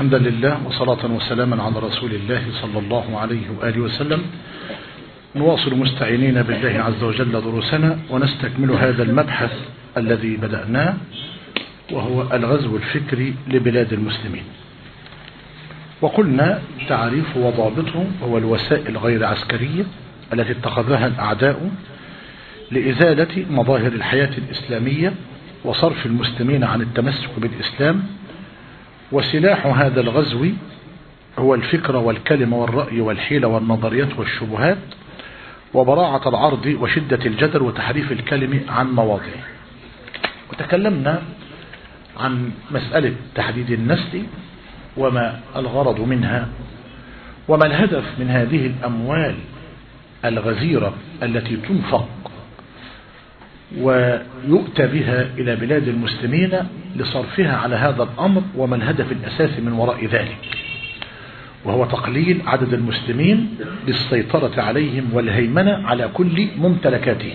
الحمد لله وصلاة وسلاما على رسول الله صلى الله عليه وآله وسلم نواصل مستعينين بالله عز وجل دروسنا ونستكمل هذا المبحث الذي بدأناه وهو الغزو الفكري لبلاد المسلمين وقلنا تعريف وضابطه هو الوسائل غير عسكرية التي اتخذها الأعداء لإزالة مظاهر الحياة الإسلامية وصرف المسلمين عن التمسك بالإسلام وسلاح هذا الغزو هو الفكرة والكلمة والرأي والحيلة والنظريات والشبهات وبراعة العرض وشدة الجدل وتحريف الكلم عن مواضعه وتكلمنا عن مسألة تحديد النسل وما الغرض منها وما الهدف من هذه الأموال الغزيرة التي تنفق ويؤتى بها إلى بلاد المسلمين لصرفها على هذا الأمر وما الهدف الأساسي من وراء ذلك وهو تقليل عدد المسلمين بالسيطرة عليهم والهيمنة على كل ممتلكاتهم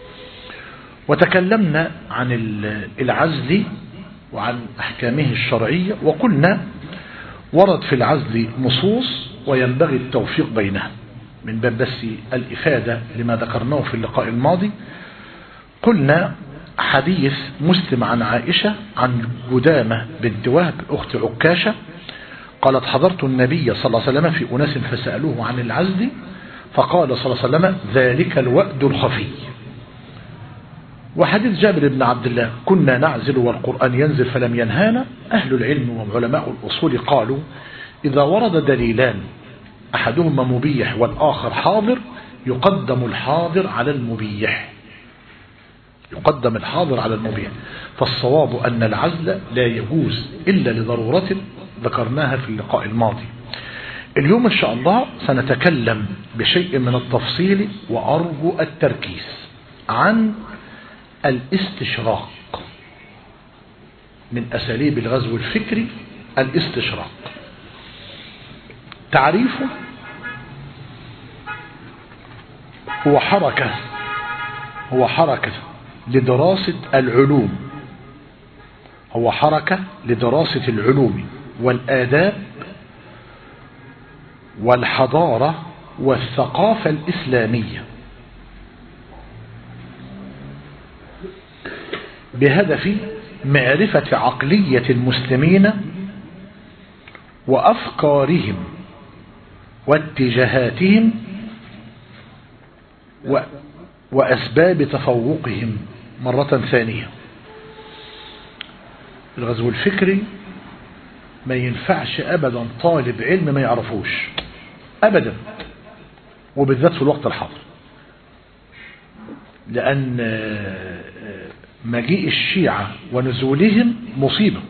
وتكلمنا عن العزل وعن أحكامه الشرعية وقلنا ورد في العزل نصوص وينبغي التوفيق بينها من باب بس الإفادة لما ذكرناه في اللقاء الماضي قلنا حديث مسلم عن عائشة عن جدامة بنت وهب أخت عكاشة قالت حضرت النبي صلى الله عليه وسلم في أناس فسألوه عن العزل فقال صلى الله عليه وسلم ذلك الوأد الخفي وحديث جابر بن عبد الله كنا نعزل والقرآن ينزل فلم ينهانا أهل العلم وعلماء الأصول قالوا إذا ورد دليلان أحدهما مبيح والآخر حاضر يقدم الحاضر على المبيح يقدم الحاضر على المبيح فالصواب أن العزل لا يجوز إلا لضرورة ذكرناها في اللقاء الماضي اليوم إن شاء الله سنتكلم بشيء من التفصيل وأرجو التركيز عن الاستشراق من أساليب الغزو الفكري الاستشراق تعريفه هو حركة هو حركة لدراسة العلوم هو حركة لدراسة العلوم والآداب والحضارة والثقافة الإسلامية بهدف معرفة عقلية المسلمين وأفكارهم واتجاهاتهم و وأسباب تفوقهم مرة ثانية الغزو الفكري ما ينفعش أبدا طالب علم ما يعرفوش أبدا وبالذات في الوقت الحاضر لأن مجيء الشيعة ونزولهم مصيبة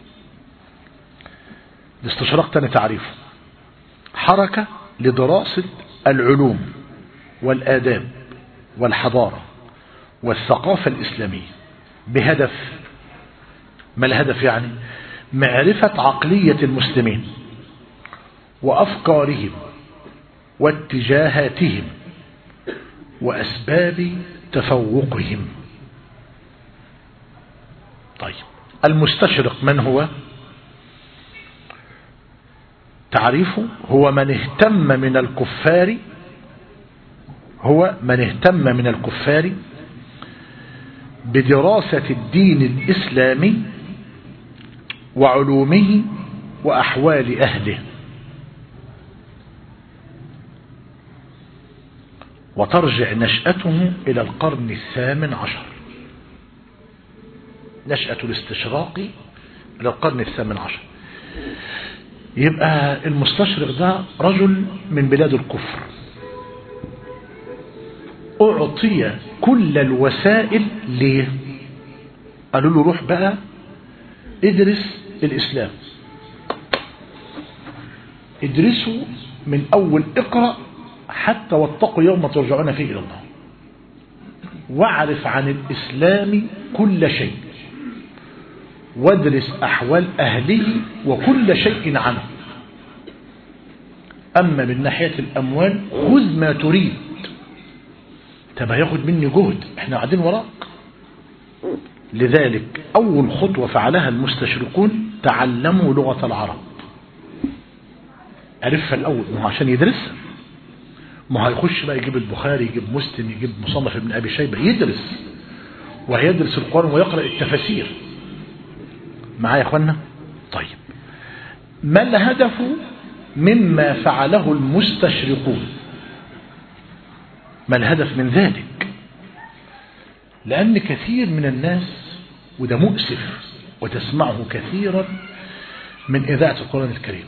الاستشراق تاني تعريفه حركة لدراسة العلوم والآداب والحضارة والثقافة الإسلامية بهدف ما الهدف يعني معرفة عقلية المسلمين وأفكارهم واتجاهاتهم وأسباب تفوقهم طيب المستشرق من هو تعريفه هو من اهتم من الكفار هو من اهتم من الكفار بدراسة الدين الإسلامي وعلومه وأحوال أهله وترجع نشأته إلى القرن الثامن عشر نشأة الاستشراق إلى القرن الثامن عشر يبقى المستشرق ده رجل من بلاد الكفر أعطي كل الوسائل ليه قالوا له روح بقى ادرس الإسلام ادرسوا من أول اقرأ حتى واتقوا يوم ترجعون فيه إلى الله واعرف عن الإسلام كل شيء وادرس أحوال أهله وكل شيء عنه أما من ناحية الأموال خذ ما تريد طب هياخد مني جهد احنا قاعدين وراك لذلك أول خطوة فعلها المستشرقون تعلموا لغة العرب عرفها الأول ما هو عشان يدرسها ما هيخش بقى يجيب البخاري يجيب مسلم يجيب مصنف ابن أبي شيبة يدرس وهيدرس القرآن ويقرأ التفاسير معايا يا اخوانا طيب ما الهدف مما فعله المستشرقون ما الهدف من ذلك لأن كثير من الناس وده مؤسف وتسمعه كثيرا من إذاعة القرآن الكريم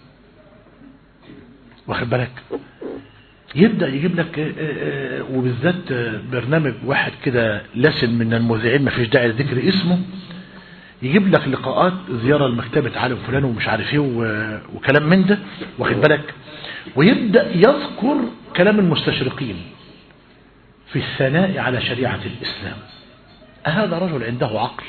واخد بالك يبدأ يجيب لك وبالذات برنامج واحد كده لسن من المذيعين ما فيش داعي لذكر اسمه يجيب لك لقاءات زيارة لمكتبة عالم فلان ومش عارف ايه وكلام من ده واخد بالك ويبدأ يذكر كلام المستشرقين في الثناء على شريعة الإسلام هذا رجل عنده عقل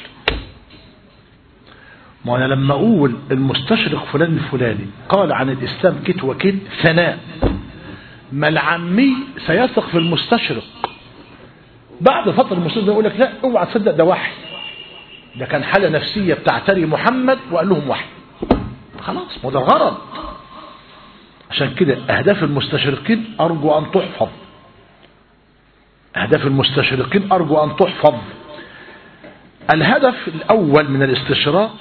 ما أنا لما أقول المستشرق فلان الفلاني قال عن الإسلام كت وكت ثناء ما العمي سيثق في المستشرق بعد فترة المستشرق يقول لك لا اوعى تصدق ده وحي ده كان حالة نفسية بتعتري محمد وقال لهم وحي خلاص ما ده الغرض عشان كده أهداف المستشرقين أرجو أن تحفظ أهداف المستشرقين أرجو أن تحفظ الهدف الأول من الاستشراق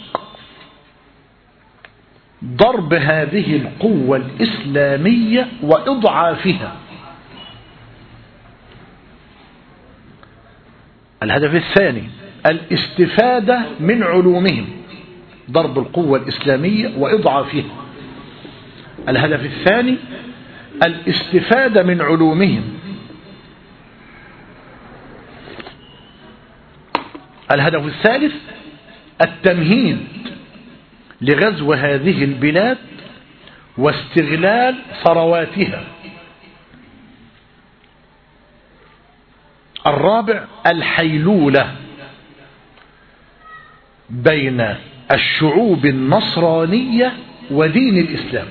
ضرب هذه القوة الإسلامية وإضعافها الهدف الثاني الاستفادة من علومهم ضرب القوة الإسلامية وإضعافها الهدف الثاني الاستفادة من علومهم الهدف الثالث التمهيد لغزو هذه البلاد واستغلال ثرواتها الرابع الحيلولة بين الشعوب النصرانية ودين الإسلام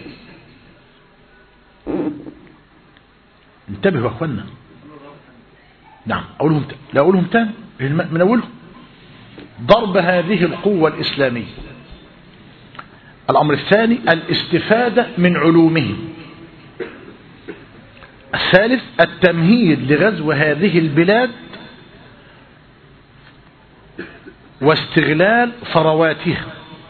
انتبهوا يا أخوانا نعم أقولهم لا أقولهم تاني من أولهم ضرب هذه القوة الإسلامية الأمر الثاني الاستفادة من علومهم الثالث التمهيد لغزو هذه البلاد واستغلال ثرواتها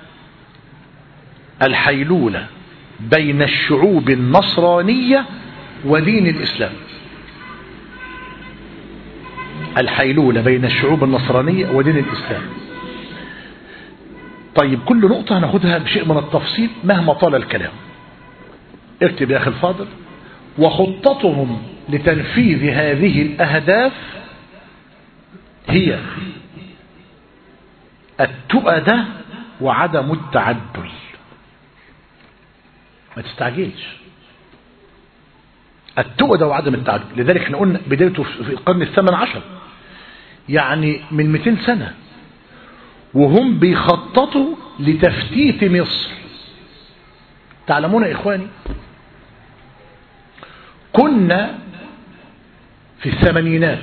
الحيلولة بين الشعوب النصرانية ودين الإسلام الحيلولة بين الشعوب النصرانية ودين الإسلام طيب كل نقطة هناخدها بشيء من التفصيل مهما طال الكلام اكتب يا أخي الفاضل وخطتهم لتنفيذ هذه الأهداف هي التؤدة وعدم التعدل ما تستعجلش التؤدة وعدم التعدل لذلك احنا قلنا بدايته في القرن الثامن عشر يعني من 200 سنة وهم بيخططوا لتفتيت مصر تعلمون يا إخواني كنا في الثمانينات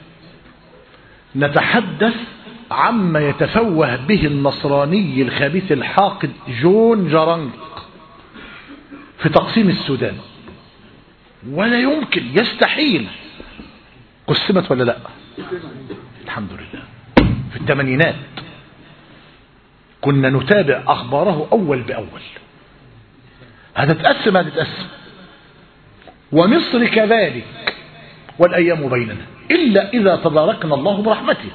نتحدث عما يتفوه به النصراني الخبيث الحاقد جون جرانج في تقسيم السودان ولا يمكن يستحيل قسمت ولا لا الحمد لله في الثمانينات كنا نتابع أخباره أول بأول هتتقسم هتتقسم ومصر كذلك والأيام بيننا إلا إذا تداركنا الله برحمته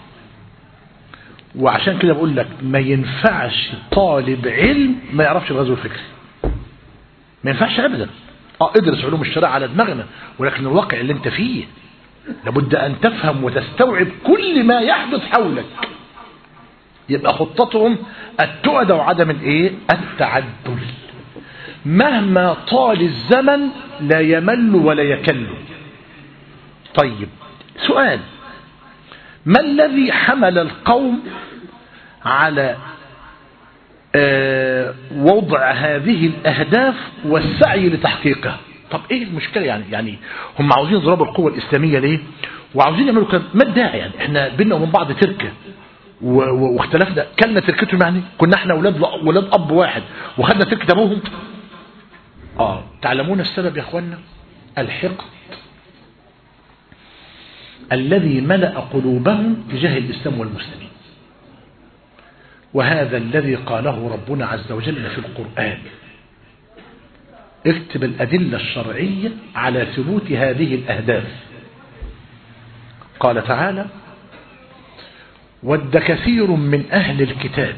وعشان كده بقول لك ما ينفعش طالب علم ما يعرفش الغزو الفكري ما ينفعش أبدا اه ادرس علوم الشريعة على دماغنا ولكن الواقع اللي انت فيه لابد أن تفهم وتستوعب كل ما يحدث حولك يبقى خطتهم التؤدة وعدم الايه التعدل مهما طال الزمن لا يمل ولا يكل طيب سؤال ما الذي حمل القوم على آه وضع هذه الأهداف والسعي لتحقيقها طب ايه المشكلة يعني يعني هم عاوزين يضربوا القوة الإسلامية ليه وعاوزين يعملوا كده ما الداعي يعني احنا بينا ومن بعض تركة واختلفنا كلنا تركتهم يعني كنا احنا ولاد ولاد اب واحد وخدنا تركة ابوهم آه تعلمون السبب يا أخوانا الحقد الذي ملأ قلوبهم تجاه الإسلام والمسلمين وهذا الذي قاله ربنا عز وجل في القرآن اكتب الأدلة الشرعية على ثبوت هذه الأهداف قال تعالى ود كثير من أهل الكتاب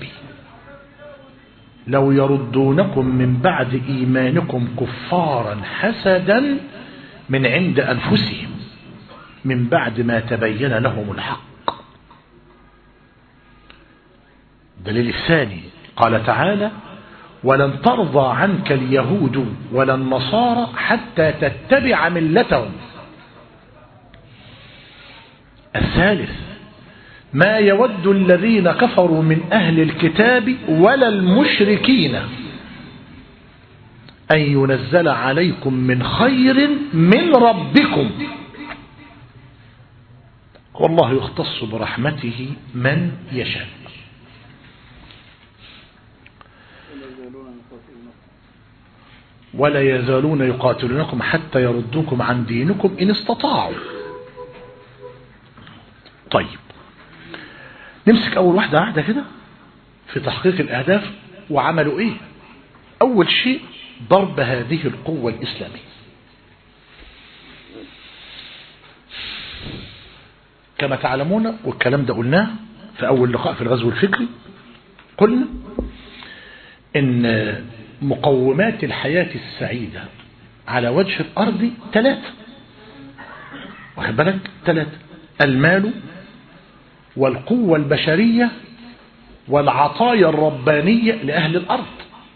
لو يردونكم من بعد إيمانكم كفارا حسدا من عند أنفسهم من بعد ما تبين لهم الحق دليل الثاني قال تعالى ولن ترضى عنك اليهود ولا النصارى حتى تتبع ملتهم الثالث ما يود الذين كفروا من أهل الكتاب ولا المشركين أن ينزل عليكم من خير من ربكم والله يختص برحمته من يشاء ولا يزالون يقاتلونكم حتى يردوكم عن دينكم إن استطاعوا طيب نمسك أول واحدة واحدة كده في تحقيق الأهداف وعملوا إيه أول شيء ضرب هذه القوة الإسلامية كما تعلمون والكلام ده قلناه في أول لقاء في الغزو الفكري قلنا إن مقومات الحياة السعيدة على وجه الأرض ثلاثة واخد بالك ثلاثة المال والقوة البشرية والعطايا الربانية لأهل الأرض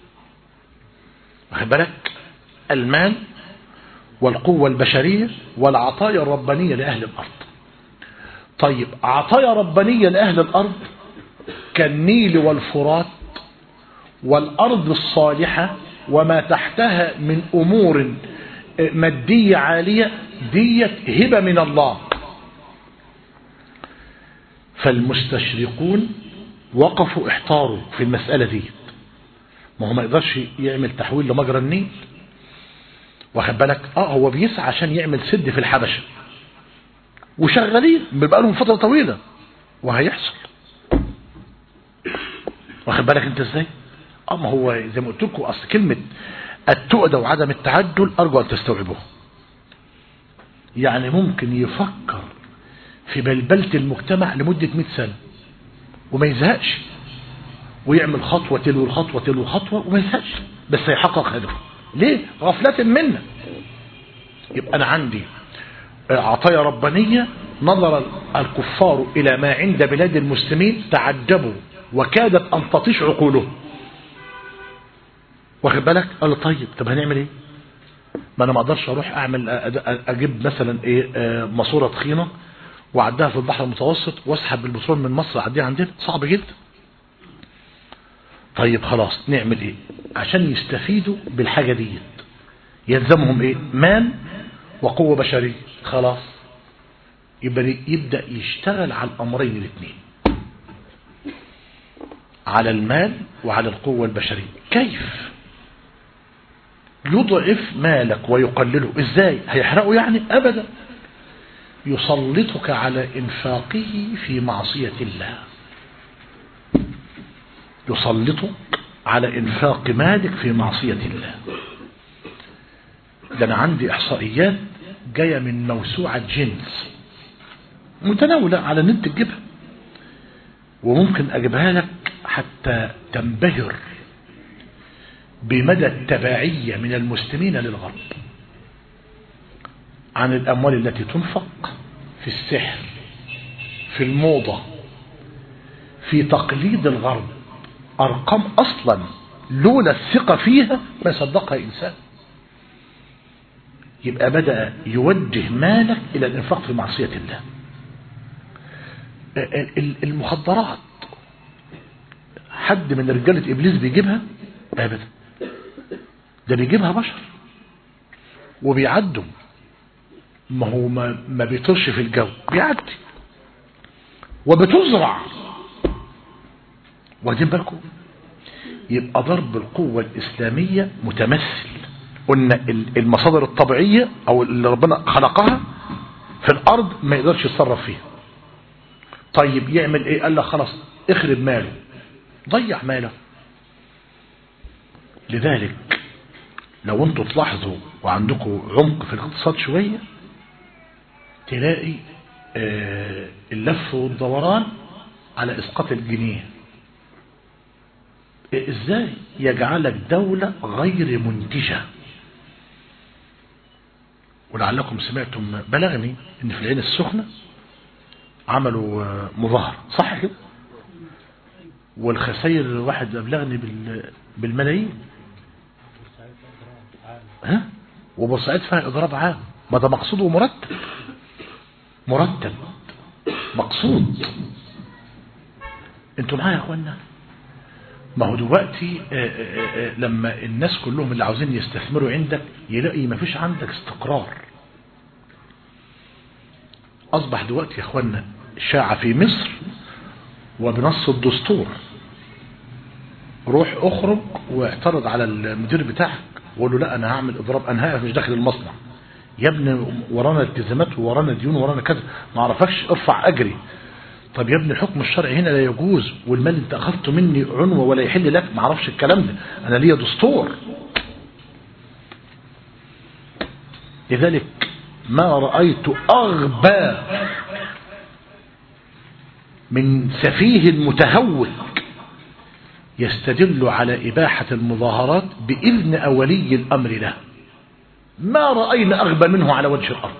واخد بالك المال والقوة البشرية والعطايا الربانية لأهل الأرض طيب عطايا ربانية لأهل الأرض كالنيل والفرات والأرض الصالحة وما تحتها من أمور مادية عالية ديت هبة من الله فالمستشرقون وقفوا احتاروا في المسألة دي ما هو ما يقدرش يعمل تحويل لمجرى النيل واخد بالك اه هو بيسعى عشان يعمل سد في الحبشة وشغالين بيبقى لهم فترة طويلة وهيحصل واخد بالك انت ازاي اه ما هو زي ما قلت لكم اصل كلمة التؤدى وعدم التعدل ارجو ان تستوعبوها يعني ممكن يفكر في بلبلة المجتمع لمدة 100 سنة وما يزهقش ويعمل خطوة تلو الخطوة تلو الخطوة وما يزهقش بس هيحقق هدفه ليه غفلة منا يبقى أنا عندي عطايا ربانية نظر الكفار إلى ما عند بلاد المسلمين تعجبوا وكادت أن تطيش عقولهم واخد بالك قال طيب طب هنعمل ايه ما انا ما اقدرش اروح اعمل اجيب مثلا ايه ماسوره تخينه وعدها في البحر المتوسط واسحب البترول من مصر اعديها عندنا صعب جدا طيب خلاص نعمل ايه عشان يستفيدوا بالحاجة دي يلزمهم ايه مال وقوة بشرية خلاص يبقى يبدأ يشتغل على الامرين الاثنين على المال وعلى القوة البشرية كيف يضعف مالك ويقلله ازاي هيحرقه يعني ابدا يسلطك على انفاقه في معصية الله يسلطك على انفاق مالك في معصية الله ده انا عندي احصائيات جاية من موسوعة جنس متناولة على النت تجيبها وممكن اجيبها لك حتى تنبهر بمدى التبعية من المسلمين للغرب عن الأموال التي تنفق في السحر في الموضة في تقليد الغرب أرقام أصلا لولا الثقة فيها ما صدقها إنسان يبقى بدأ يوجه مالك إلى الإنفاق في معصية الله المخدرات حد من رجالة إبليس بيجيبها أبدا ده بيجيبها بشر وبيعدوا ما هو ما, ما بيطرش في الجو بيعدي وبتزرع واخدين بالكم يبقى ضرب القوة الإسلامية متمثل قلنا المصادر الطبيعية او اللي ربنا خلقها في الارض ما يقدرش يتصرف فيها طيب يعمل ايه قال له خلاص اخرب ماله ضيع ماله لذلك لو انتوا تلاحظوا وعندكم عمق في الاقتصاد شوية تلاقي آه اللف والدوران على اسقاط الجنيه ازاي يجعلك دولة غير منتجة ولعلكم سمعتم بلغني ان في العين السخنة عملوا مظاهرة صح كده والخسائر واحد أبلغني بالملايين ها وبورسعيد فيها إضراب عام ما ده مقصود ومرتب مرتب مقصود انتوا معايا يا اخوانا ما هو دلوقتي لما الناس كلهم اللي عاوزين يستثمروا عندك يلاقي ما فيش عندك استقرار أصبح دلوقتي يا اخوانا شاع في مصر وبنص الدستور روح اخرج واعترض على المدير بتاعك وقول له لا انا هعمل اضراب انا مش داخل المصنع يا ابني ورانا التزامات ورانا ديون ورانا كذا ما اعرفكش ارفع اجري طب يا ابني الحكم الشرعي هنا لا يجوز والمال انت اخذته مني عنوة ولا يحل لك ما اعرفش الكلام ده انا ليا دستور لذلك ما رأيت أغبى من سفيه متهوك يستدل على إباحة المظاهرات بإذن أولي الأمر له ما رأينا أغبى منه على وجه الأرض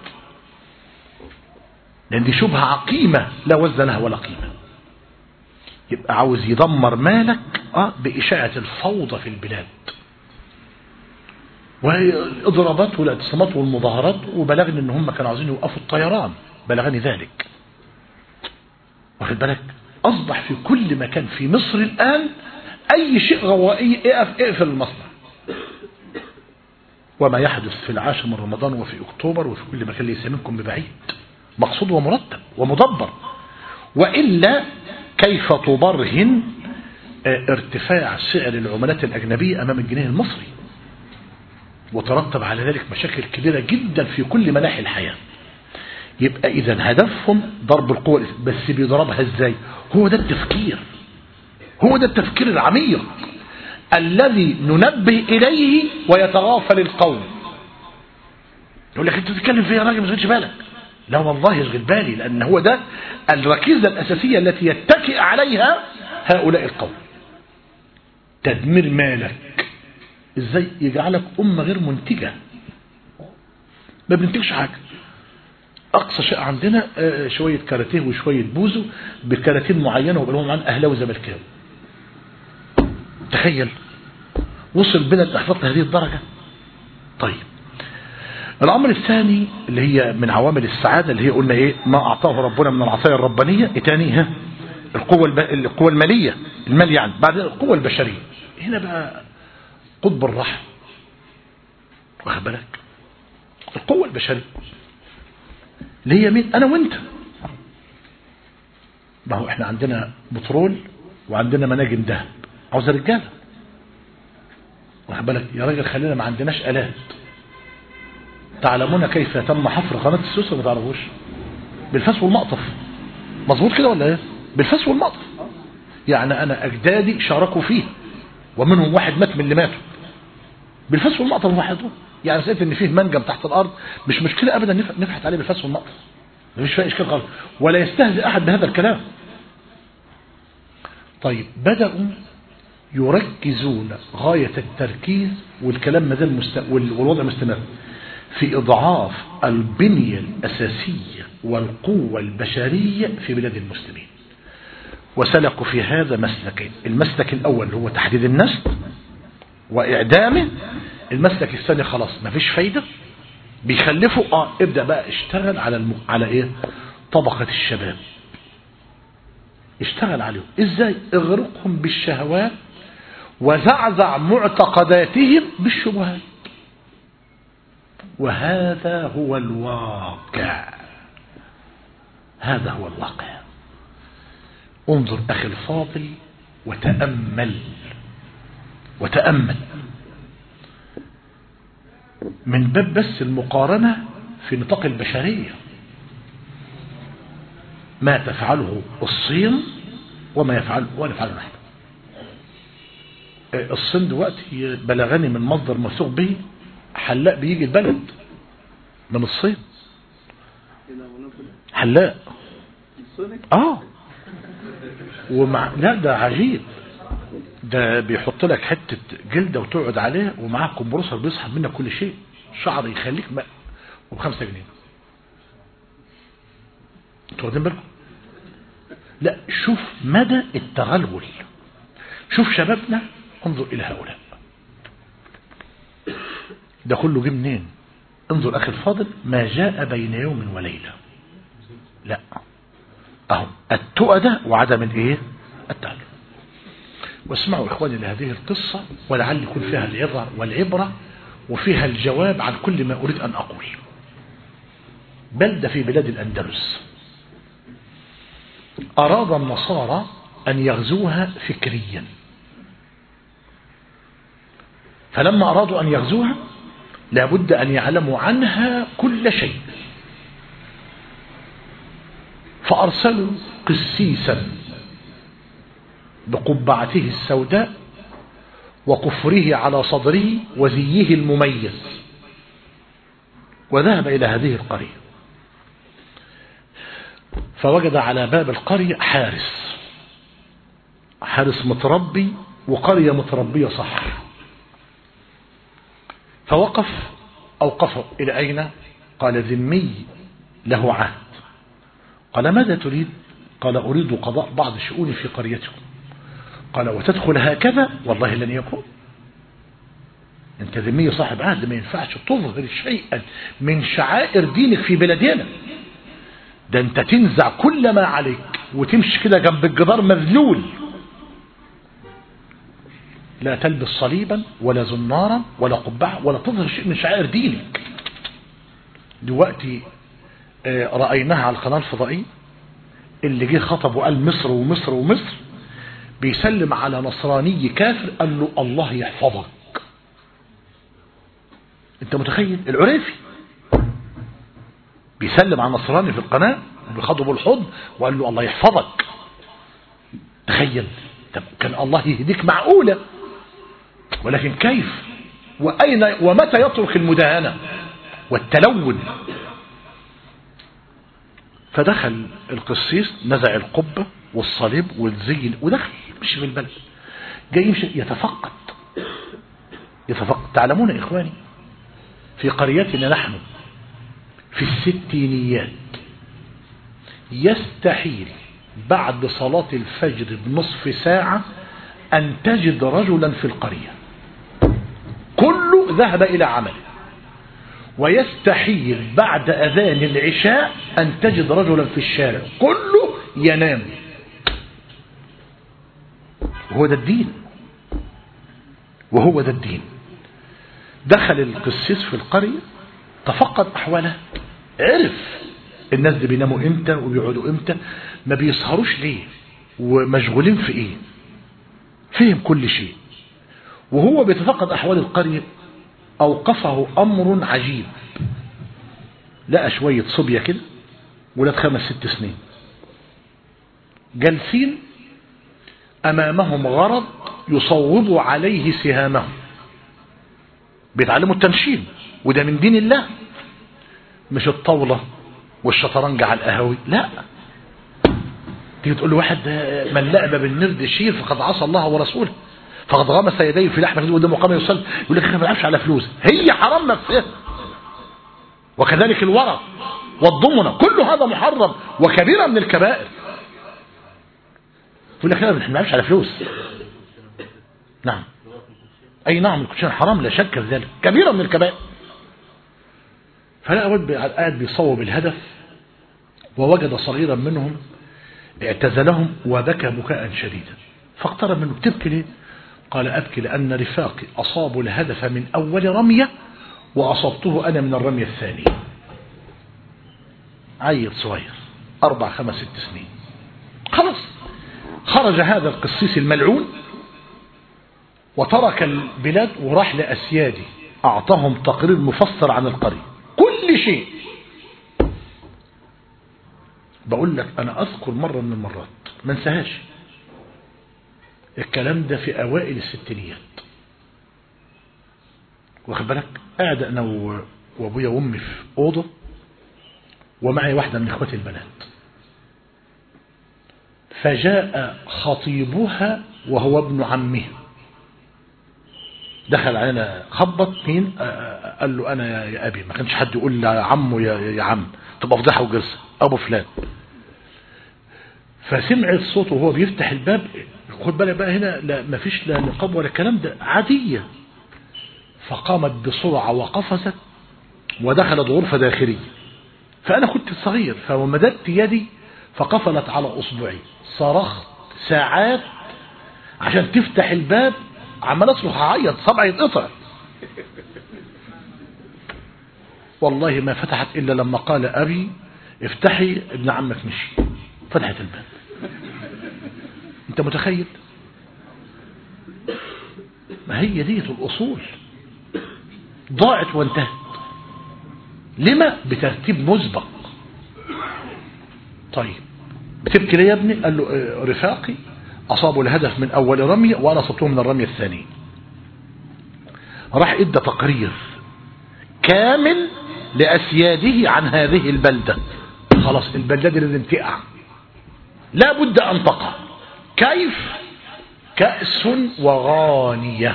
لأن دي شبهة عقيمة لا وزن لها ولا قيمة يبقى عاوز يدمر مالك آه بإشاعة الفوضى في البلاد والإضرابات والاعتصامات والمظاهرات وبلغني ان هم كانوا عاوزين يوقفوا الطيران بلغني ذلك واخد بالك أصبح في كل مكان في مصر الآن أي شيء غوائي اقف اقفل المصنع وما يحدث في العاشر من رمضان وفي أكتوبر وفي كل مكان ليس منكم ببعيد مقصود ومرتب ومدبر وإلا كيف تبرهن ارتفاع سعر العملات الأجنبية أمام الجنيه المصري وترتب على ذلك مشاكل كبيرة جدا في كل مناحي الحياة يبقى إذا هدفهم ضرب القوة بس بيضربها إزاي هو ده التفكير هو ده التفكير العميق الذي ننبه إليه ويتغافل القوم يقول لك انت بتتكلم فيها راجل ما تشغلش بالك لا والله يشغل بالي لأن هو ده الركيزة الأساسية التي يتكئ عليها هؤلاء القوم تدمير مالك ازاي يجعلك أمة غير منتجة ما بننتجش حاجة أقصى شيء عندنا شوية كاراتيه وشوية بوزو بكراتين معينة وبلهم عن أهلاوي زملكاوي تخيل وصل بنا الأحفاظ لهذه الدرجة طيب الأمر الثاني اللي هي من عوامل السعادة اللي هي قلنا إيه ما أعطاه ربنا من العطايا الربانية إيه تاني ها القوة, الب... القوة المالية المال يعني بعد القوة البشرية هنا بقى قطب الرحم واخد بالك القوة البشرية اللي هي مين أنا وأنت ما هو إحنا عندنا بترول وعندنا مناجم ذهب عاوز رجالة واخد بالك يا راجل خلينا ما عندناش آلات تعلمون كيف تم حفر قناة السويس ولا ما تعرفوش بالفاس والمقطف مظبوط كده ولا ايه بالفاس والمقطف يعني انا اجدادي شاركوا فيه ومنهم واحد مات من اللي ماتوا بالفاس والمقطف وحدهم يعني سألت ان فيه منجم تحت الارض مش مشكلة ابدا نفحت عليه بالفاس والمقطف مفيش فيها اشكال خالص ولا يستهزئ احد بهذا الكلام طيب بدأوا يركزون غاية التركيز والكلام ما زال مست... والوضع مستمر في إضعاف البنية الأساسية والقوة البشرية في بلاد المسلمين وسلكوا في هذا مسلكين المسلك الأول هو تحديد النسل وإعدامه المسلك الثاني خلاص ما فيش فايدة بيخلفوا اه ابدأ بقى اشتغل على الم... على ايه طبقة الشباب اشتغل عليهم ازاي اغرقهم بالشهوات وزعزع معتقداتهم بالشبهات وهذا هو الواقع هذا هو الواقع انظر أخي الفاضل وتأمل وتأمل من باب بس المقارنة في نطاق البشرية ما تفعله الصين وما يفعله ولا يفعله نحن الصين دلوقتي بلغني من مصدر موثوق به حلاق بيجي البلد من الصين حلاق اه ومع لا ده عجيب ده بيحط لك حتة جلدة وتقعد عليها ومعاه كمبروسر بيسحب منك كل شيء شعر يخليك ماء وبخمسة جنيه انتوا واخدين بالكم لا شوف مدى التغلغل شوف شبابنا انظر الى هؤلاء ده كله جه منين انظر اخي الفاضل ما جاء بين يوم وليلة لا اهو التؤدة وعدم الايه التعلم واسمعوا اخواني لهذه القصة ولعل يكون فيها العظة والعبرة وفيها الجواب عن كل ما اريد ان اقول بلدة في بلاد الاندلس اراد النصارى ان يغزوها فكريا فلما ارادوا ان يغزوها لابد ان يعلموا عنها كل شيء فارسلوا قسيسا بقبعته السوداء وكفره على صدره وزيه المميز وذهب إلى هذه القرية فوجد على باب القرية حارس حارس متربي وقرية متربية صح فوقف أوقفه إلى أين قال ذمي له عهد قال ماذا تريد قال أريد قضاء بعض شؤوني في قريتكم قال وتدخل هكذا والله لن يكون انت ذمي صاحب عهد ما ينفعش تظهر شيئا من شعائر دينك في بلدنا ده انت تنزع كل ما عليك وتمشي كده جنب الجدار مذلول لا تلبس صليبا ولا زنارا ولا قبعة ولا تظهر شيء من شعائر دينك دلوقتي رأيناها على القناة الفضائية اللي جه خطب وقال مصر ومصر ومصر بيسلم على نصراني كافر قال له الله يحفظك انت متخيل العريفي بيسلم على نصراني في القناة وبيخاطبه بالحضن وقال له الله يحفظك تخيل طب كان الله يهديك معقولة ولكن كيف وأين ومتى يترك المداهنة والتلون فدخل القسيس نزع القبة والصليب والزي ودخل مش في البلد جاي يمشي يتفقد يتفقد تعلمون يا إخواني في قريتنا نحن في الستينيات يستحيل بعد صلاة الفجر بنصف ساعة أن تجد رجلا في القرية كله ذهب إلى عمله ويستحيل بعد أذان العشاء أن تجد رجلا في الشارع كله ينام وهو ده الدين وهو ده الدين دخل القسيس في القرية تفقد أحوالها عرف الناس دي بيناموا امتى وبيقعدوا امتى ما بيسهروش ليه ومشغولين في ايه فهم كل شيء وهو بيتفقد أحوال القرية أوقفه أمر عجيب لقى شوية صبية كده ولاد خمس ست سنين جالسين أمامهم غرض يصوب عليه سهامهم بيتعلموا التنشين وده من دين الله مش الطاولة والشطرنج على القهاوي لا تيجي تقول له واحد من لعب بالنرد شير فقد عصى الله ورسوله فقد غمس يديه في لحمه اليد قدام مقام يصلي يقول لك احنا ما بنلعبش على فلوس هي حرام نفسها وكذلك الورق والضمنة كل هذا محرم وكبيرة من الكبائر يقول لك احنا ما بنلعبش على فلوس نعم اي نعم الكوتشين حرام لا شك في ذلك كبيرة من الكبائر فلقى ولد قاعد بيصوب الهدف ووجد صغيرا منهم اعتزلهم وبكى بكاء شديدا فاقترب منه بتبكي ليه قال أبكي لأن رفاقي أصابوا الهدف من أول رمية وأصبته أنا من الرمية الثانية عيل صغير أربع خمس ست سنين خلاص خرج هذا القسيس الملعون وترك البلاد وراح لأسيادي أعطاهم تقرير مفصل عن القرية كل شيء بقول لك أنا أذكر مرة من المرات ما انساهاش الكلام ده في أوائل الستينيات واخد بالك قاعد أنا وأبويا وأمي في أوضة ومعي واحدة من إخواتي البنات فجاء خطيبها وهو ابن عمها دخل علينا خبط مين قال له انا يا ابي ما كانش حد يقول يا عمه يا, يا عم تبقى فضيحه وجرسه ابو فلان فسمعت صوته وهو بيفتح الباب خد بالك بقى هنا لا ما فيش لا نقاب ولا الكلام ده عاديه فقامت بسرعه وقفزت ودخلت غرفه داخليه فانا كنت صغير فمددت يدي فقفلت على اصبعي صرخت ساعات عشان تفتح الباب عمال اصرخ اعيط صبعي يتقطع والله ما فتحت الا لما قال ابي افتحي ابن عمك مشي فتحت الباب انت متخيل ما هي دي الاصول ضاعت وانتهت لما بترتيب مسبق طيب بتبكي ليه يا ابني قال له رفاقي أصابوا الهدف من أول رمية وأنا أصبته من الرمية الثانية راح إدى تقرير كامل لأسياده عن هذه البلدة خلاص البلدة دي لازم تقع لا بد أن تقع كيف كأس وغانية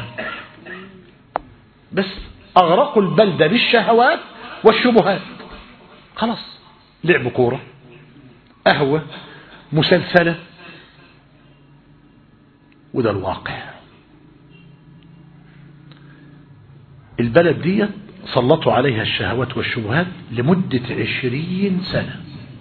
بس أغرقوا البلدة بالشهوات والشبهات خلاص لعب كورة قهوة مسلسلة وده الواقع البلد دي سلطوا عليها الشهوات والشبهات لمدة عشرين سنة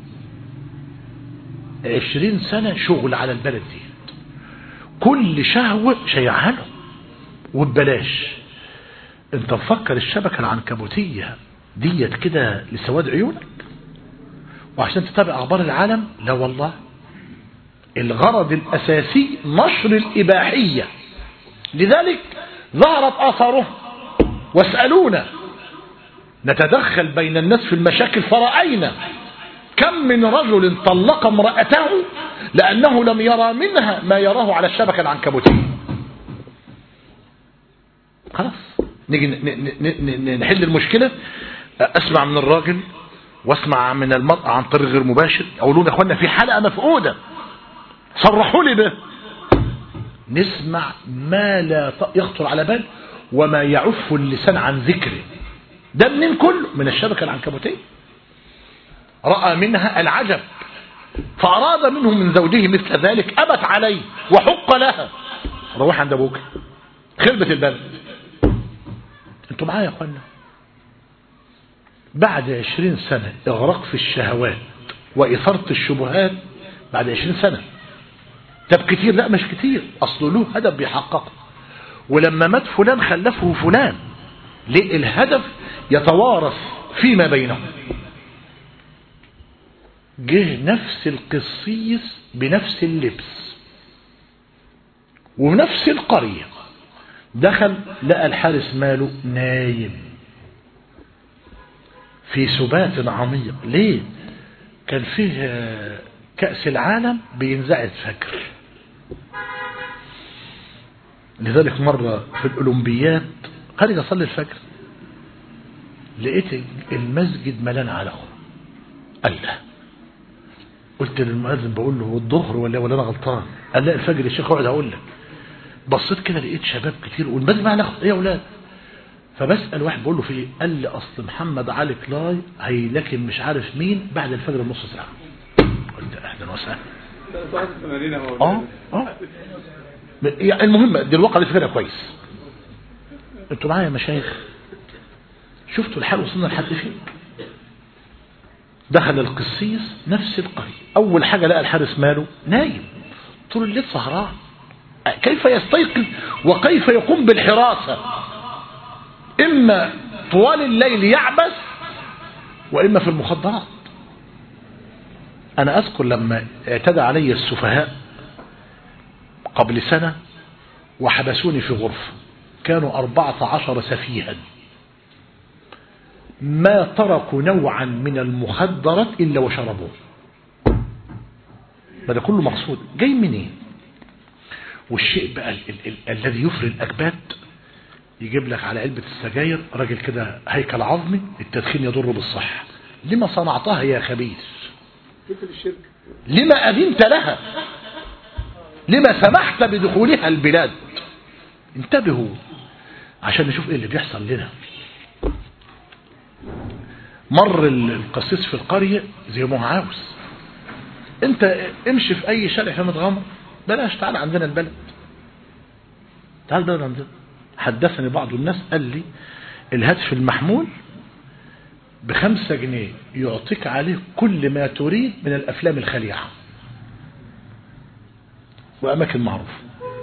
عشرين سنة شغل على البلد دي كل شهوة شيعها له وببلاش انت مفكر الشبكة العنكبوتية ديت كده لسواد عيونك وعشان تتابع اخبار العالم لا والله الغرض الاساسي نشر الاباحية لذلك ظهرت اثاره واسألونا نتدخل بين الناس في المشاكل فرأينا كم من رجل طلق امرأته لأنه لم يرى منها ما يراه على الشبكة العنكبوتية خلاص نيجي نحل المشكلة أسمع من الراجل واسمع من المرأة عن طريق غير مباشر أقولون يا أخوانا في حلقة مفقودة صرحوا لي به نسمع ما لا يخطر على بال وما يعف اللسان عن ذكره ده منين كله من الشبكة العنكبوتية رأى منها العجب فأراد منه من زوجه مثل ذلك أبت عليه وحق لها روح عند أبوك خربت البلد انتوا معايا يا اخوانا بعد عشرين سنة اغرق في الشهوات وإثارة الشبهات بعد عشرين سنة طب كتير لا مش كتير أصله له هدف بيحققه ولما مات فلان خلفه فلان ليه الهدف يتوارث فيما بينهم جه نفس القصيص بنفس اللبس ونفس القرية دخل لقى الحارس ماله نايم في سبات عميق ليه كان فيه كأس العالم بينزع الفجر لذلك مرة في الأولمبياد خارج أصلي الفجر لقيت المسجد ملان على أخوه قال لا قلت للمؤذن بقول له الظهر ولا ولا انا غلطان قال لا الفجر يا شيخ اقعد هقول لك بصيت كده لقيت شباب كتير والمسجد معانا اخد ايه يا اولاد فبسال واحد بقول له في ايه قال لي اصل محمد علي كلاي هيلاكم مش عارف مين بعد الفجر بنص ساعه قلت اهلا وسهلا اه اه يعني المهم دي الواقع دي فكره كويس انتوا معايا يا مشايخ شفتوا الحال وصلنا لحد فين دخل القسيس نفس القرية أول حاجة لقى الحارس ماله نايم طول الليل سهران كيف يستيقظ وكيف يقوم بالحراسة إما طوال الليل يعبث وإما في المخدرات أنا أذكر لما اعتدى علي السفهاء قبل سنة وحبسوني في غرفة كانوا أربعة عشر سفيها ما تركوا نوعا من المخدرات إلا وشربوه ما ده كله مقصود جاي منين إيه؟ والشيء بقى ال ال ال الذي يفري الأكباد يجيب لك على علبة السجاير راجل كده هيكل عظمي التدخين يضر بالصحة لما صنعتها يا خبيث لما أذنت لها لما سمحت بدخولها البلاد انتبهوا عشان نشوف ايه اللي بيحصل لنا مر القسيس في القرية زي ما هو عاوز انت امشي في اي شارع في متغمر بلاش تعال عندنا البلد تعال البلد عندنا حدثني بعض الناس قال لي الهاتف المحمول بخمسة جنيه يعطيك عليه كل ما تريد من الأفلام الخليعة وأماكن معروفة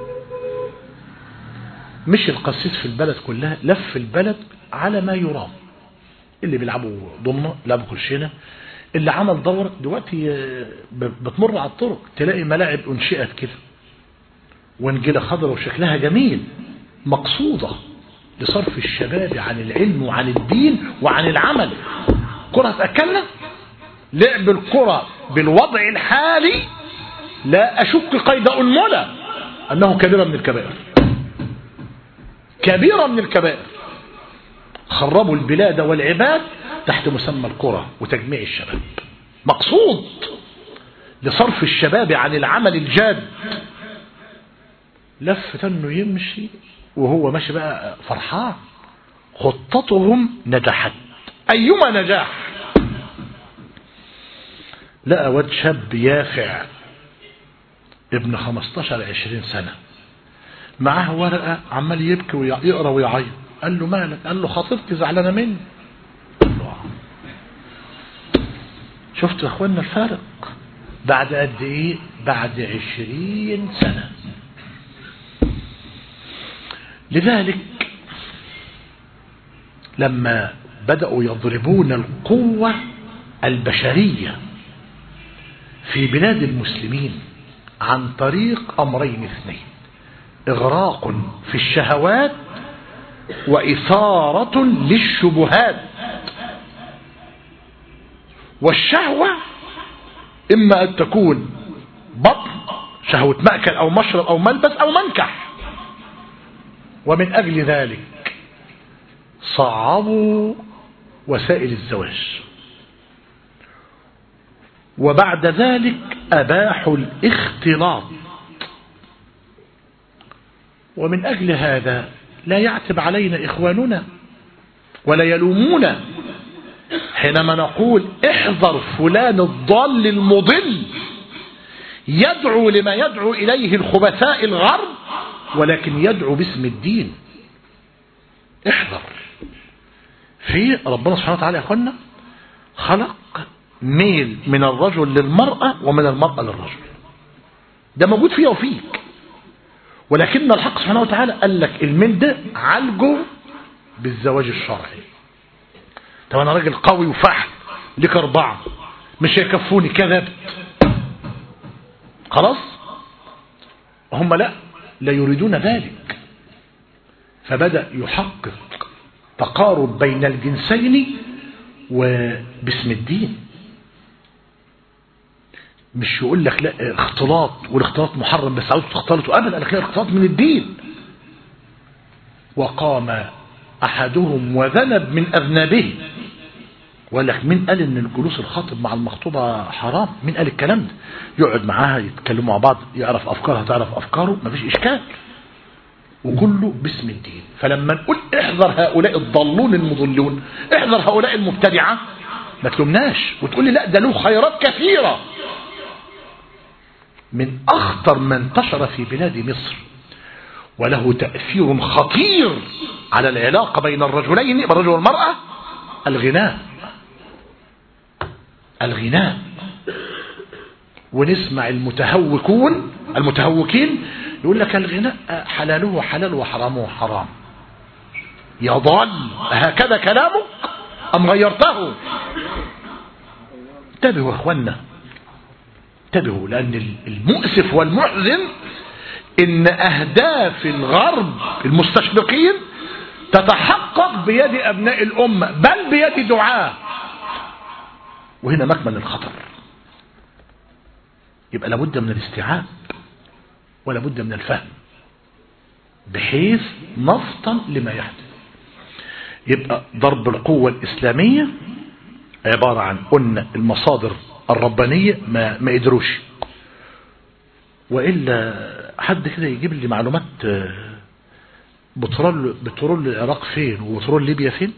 مش القسيس في البلد كلها لف البلد على ما يرام اللي بيلعبوا ضمنه لعبوا كرشينه اللي عمل دورة دلوقتي بتمر على الطرق تلاقي ملاعب انشئت كده ونجلة خضراء وشكلها جميل مقصودة لصرف الشباب عن العلم وعن الدين وعن العمل كرة تأكلنا لعب الكرة بالوضع الحالي لا أشك قيد أنملة أنه كبيرة من الكبائر كبيرة من الكبائر خربوا البلاد والعباد تحت مسمى الكرة وتجميع الشباب مقصود لصرف الشباب عن العمل الجاد لفت انه يمشي وهو ماشي بقى فرحان خطتهم نجحت ايما نجاح لقى واد شاب يافع ابن 15 20 سنة معاه ورقة عمال يبكي ويقرا ويعيط قال له مالك قال له خطيبتي زعلانة مني شفتوا يا اخوانا الفارق بعد قد ايه بعد عشرين سنة لذلك لما بدأوا يضربون القوة البشرية في بلاد المسلمين عن طريق أمرين اثنين إغراق في الشهوات وإثارة للشبهات والشهوة إما أن تكون بطن شهوة مأكل أو مشرب أو ملبس أو منكح ومن أجل ذلك صعبوا وسائل الزواج وبعد ذلك أباحوا الاختلاط ومن أجل هذا لا يعتب علينا إخواننا ولا يلومونا حينما نقول احذر فلان الضال المضل يدعو لما يدعو إليه الخبثاء الغرب ولكن يدعو باسم الدين احذر في ربنا سبحانه وتعالى يا أخوانا خلق ميل من الرجل للمرأة ومن المرأة للرجل ده موجود فيها وفيك ولكن الحق سبحانه وتعالى قال لك الميل ده عالجه بالزواج الشرعي طب انا راجل قوي وفحل لك اربعة مش هيكفوني كذبت خلاص هم لا لا يريدون ذلك فبدأ يحقق تقارب بين الجنسين وباسم الدين مش يقول لك لا اختلاط والاختلاط محرم بس عاوز تختلطوا ابدا قال لك لا الاختلاط من الدين وقام احدهم وذنب من اذنابه وقال لك مين قال ان الجلوس الخاطب مع المخطوبة حرام مين قال الكلام ده يقعد معاها يتكلموا مع بعض يعرف افكارها تعرف افكاره مفيش اشكال وكله باسم الدين فلما نقول احذر هؤلاء الضالون المضلون احذر هؤلاء المبتدعة ما تلومناش وتقول لي لا ده له خيرات كثيرة من اخطر ما انتشر في بلاد مصر وله تأثير خطير على العلاقة بين الرجلين الرجل والمرأة الغناء الغناء ونسمع المتهوكون المتهوكين يقول لك الغناء حلاله حلال وحرامه حرام يا ضال هكذا كلامك أم غيرته انتبهوا يا اخوانا انتبهوا لأن المؤسف والمحزن إن أهداف الغرب المستشرقين تتحقق بيد أبناء الأمة بل بيد دعاة وهنا مكمن الخطر يبقى لابد من الاستيعاب ولا بد من الفهم بحيث نفطن لما يحدث يبقى ضرب القوة الإسلامية عبارة عن قلنا المصادر الربانية ما, ما قدروش وإلا حد كده يجيب لي معلومات بترول, بترول العراق فين وبترول ليبيا فين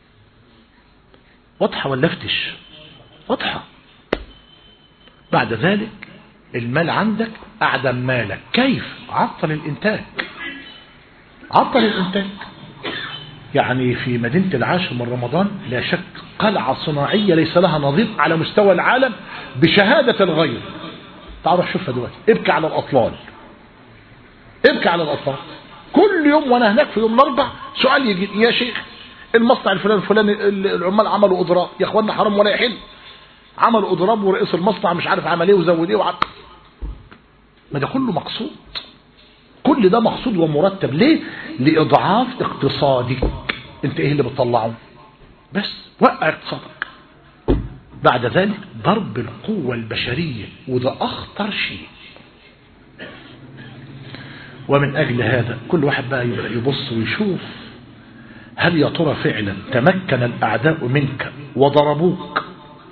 واضحة ولا افتش واضحة بعد ذلك المال عندك أعدم مالك كيف عطل الإنتاج عطل الإنتاج يعني في مدينة العاشر من رمضان لا شك قلعة صناعية ليس لها نظير على مستوى العالم بشهادة الغير تعالوا شوفها دلوقتي ابكي على الأطلال ابكي على الأطلال كل يوم وانا هناك في يوم الاربع سؤال يجي يا شيخ المصنع الفلاني الفلاني العمال عملوا اضراب يا اخوانا حرام ولا يحل عملوا اضراب ورئيس المصنع مش عارف عمل ايه وزود ايه وعمل ما ده كله مقصود كل ده مقصود ومرتب ليه لاضعاف اقتصادك انت ايه اللي بتطلعه بس وقع اقتصادك بعد ذلك ضرب القوة البشرية وده اخطر شيء ومن أجل هذا كل واحد بقى يبقى يبص ويشوف هل يا ترى فعلا تمكن الأعداء منك وضربوك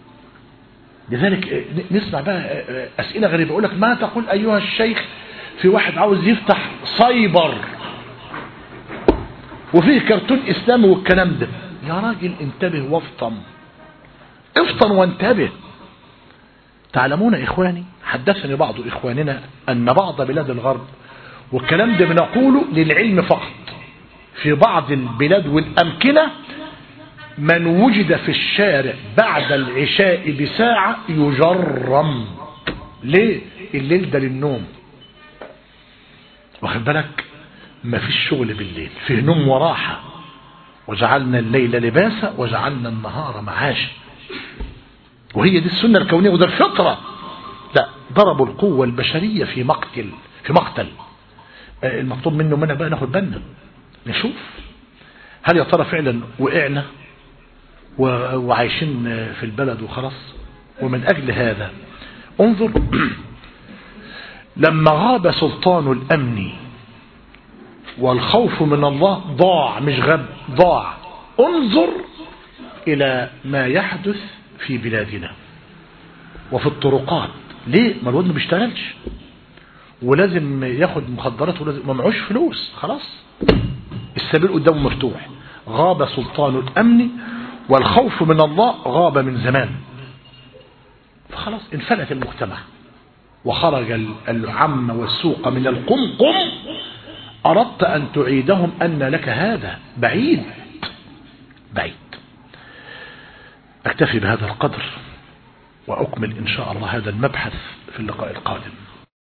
لذلك نسمع بقى أسئلة غريبة يقول لك ما تقول أيها الشيخ في واحد عاوز يفتح سايبر وفيه كرتون إسلامي والكلام ده يا راجل انتبه وافطن افطن وانتبه تعلمون إخواني حدثني بعض إخواننا أن بعض بلاد الغرب والكلام ده بنقوله للعلم فقط في بعض البلاد والأمكنة من وجد في الشارع بعد العشاء بساعة يجرم ليه الليل ده للنوم واخد بالك ما فيش شغل بالليل فيه نوم وراحة وجعلنا الليل لباسا وجعلنا النهار معاشا وهي دي السنة الكونية وده الفطرة لا ضربوا القوة البشرية في مقتل في مقتل المطلوب منه منها بقى ناخد بالنا نشوف هل يا ترى فعلا وقعنا وعايشين في البلد وخلاص ومن أجل هذا انظر لما غاب سلطان الأمن والخوف من الله ضاع مش غاب ضاع انظر إلى ما يحدث في بلادنا وفي الطرقات ليه ما الواد ما بيشتغلش ولازم ياخد مخدرات ولازم ما معوش فلوس خلاص السبيل قدامه مفتوح غاب سلطان الأمن والخوف من الله غاب من زمان فخلاص انفلت المجتمع وخرج العم والسوق من القمقم أردت أن تعيدهم أن لك هذا بعيد بعيد أكتفي بهذا القدر وأكمل إن شاء الله هذا المبحث في اللقاء القادم